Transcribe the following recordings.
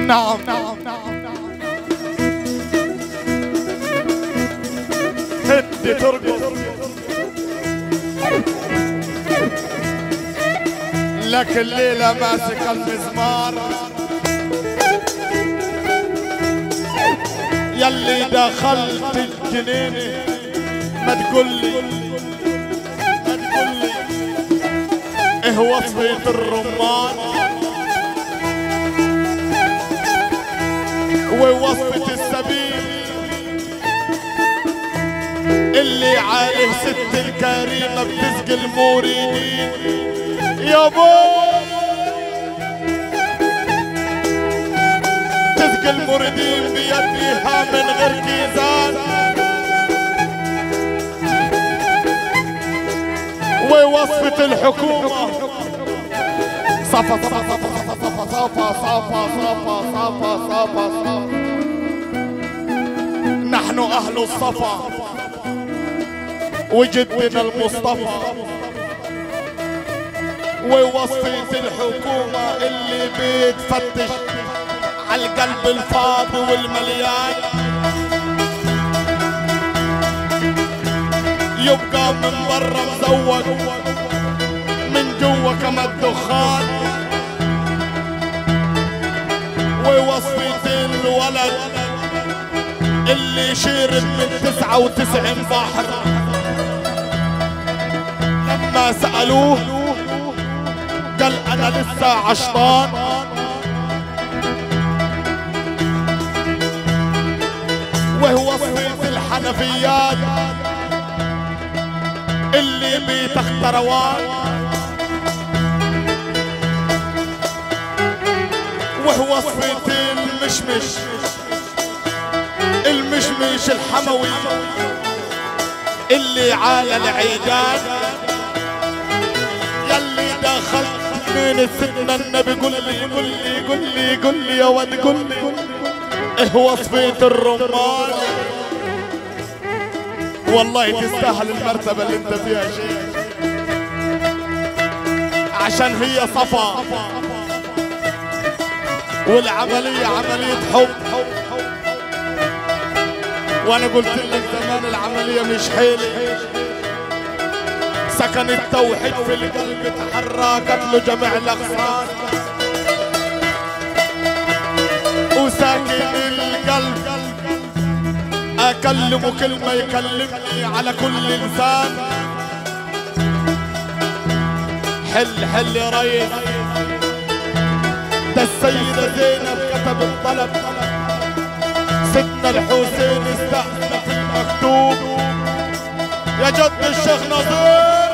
نعم نعم نعم هدي ترقص لك الليلة ماسك المزمار يلي دخلت الجنينة ما تقولي ما تقولي ايه وصفة الرمان ووصفة السبيل اللي عليه ست الكريمة بتسقي المريدين يا بو تسقي المريدين بيديها من غير كيزان ووصفة الحكومة صفا صفا صفا صفا صفا صفا صفا صفا صفا صفا نحن أهل الصفا وجدنا المصطفى ووصية الحكومة اللي بتفتش على القلب الفاضي والمليان يبقى من برا مزوق من جوا كما الدخان ووصية الولد اللي شرب من تسعة وتسعين بحر لما سألوه قال أنا لسه عشطان وهو وصفة الحنفيات اللي بتخت روان وهو وصفة المشمش المشمش الحموي اللي على العيدان يلي دخلت من سيدنا النبي قل لي قل لي قل لي قل لي يا ود قل لي ايه وصفة الرمان والله تستاهل المرتبة اللي انت فيها شيخ عشان هي صفا والعملية عملية حب وانا قلت لك زمان العملية مش حيلة سكن التوحيد في القلب تحركت له جميع الاغصان وساكن القلب اكلمه كلمة يكلمني على كل انسان حل حل يا ريس ده السيدة زينب كتب الطلب سيدنا الحسين استأذن في المكتوب يا جد الشيخ نظير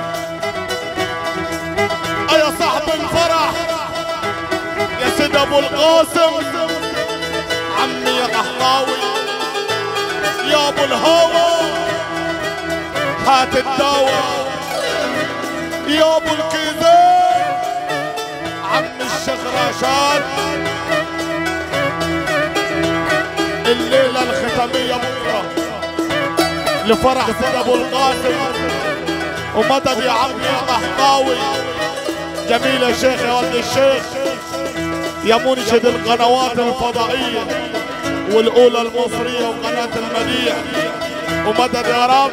يا صاحب الفرح يا سيد ابو القاسم عمي يا قحطاوي يا ابو الهوى هات الدواء يا ابو الكيزان عم الشيخ رشاد الليله الختاميه بكره لفرح سيد ابو القاسم ومدد يا عمي يا قحطاوي جميل يا شيخ يا ولد الشيخ يا منشد القنوات الفضائية والأولى المصرية وقناة المديح ومدد يا رب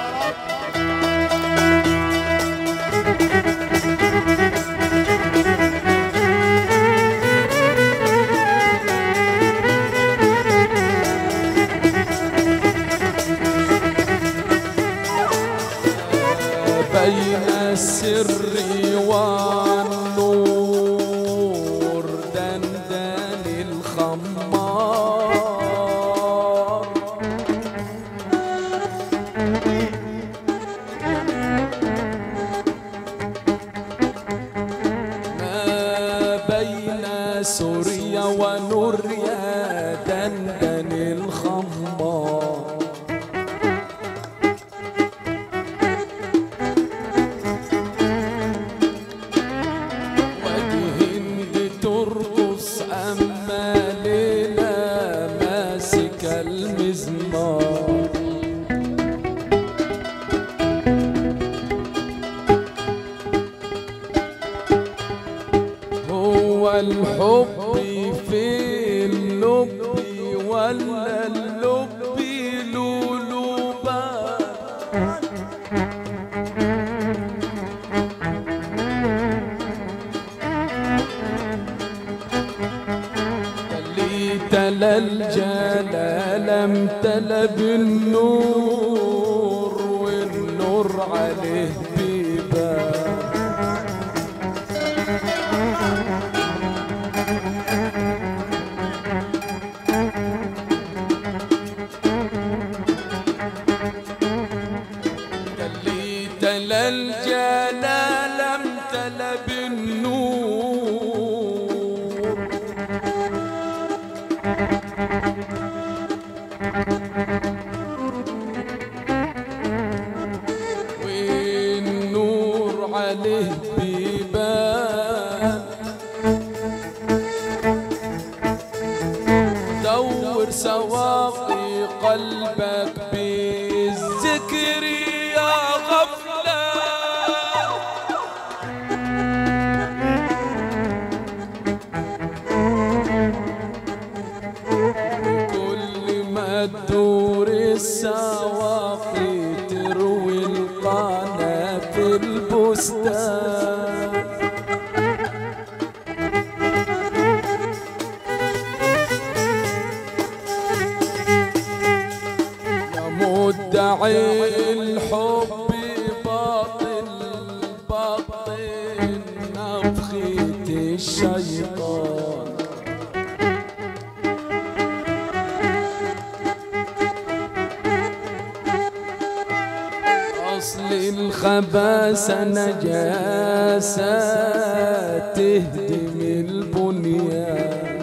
بين السر والنور دندن الخمار ما بين سوريا ونوريا دندن الخمار وادي هند ترقص اما ليلى ماسك المزمار هو الحب حبي في اللب ولا اللب لولوبا اللي تلا الجلال امتلا بالنور والنور عليه بيبان اللي تلا الجلال امتلا بالنور والنور عليه بيبان دور سواقي قلبك بالذكر يا غفلة كل ما تدور السواقي تروي القنا في البستان يا مدعي الحب باطل باطل نفخة الشيطان أصل الخباثة نجاسة تهدم البنيان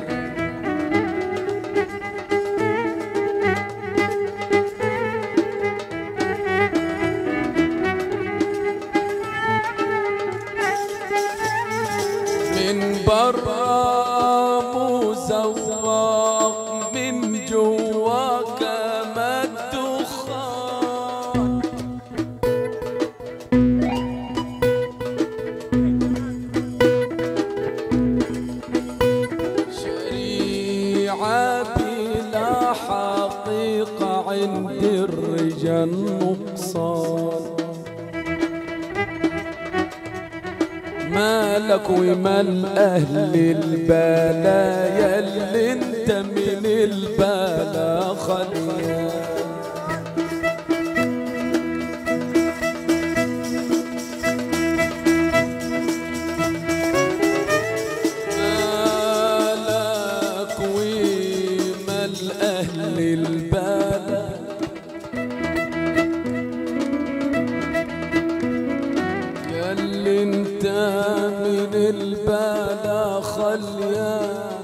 من برا مزوق من جواك ما الدخان شريعة بلا حقيقة عند الرجال نقصان مالك ومال أهل البلايا اللي انت من البلا خليان مالك ومال أهل البلا قال لي انت من البلا خليان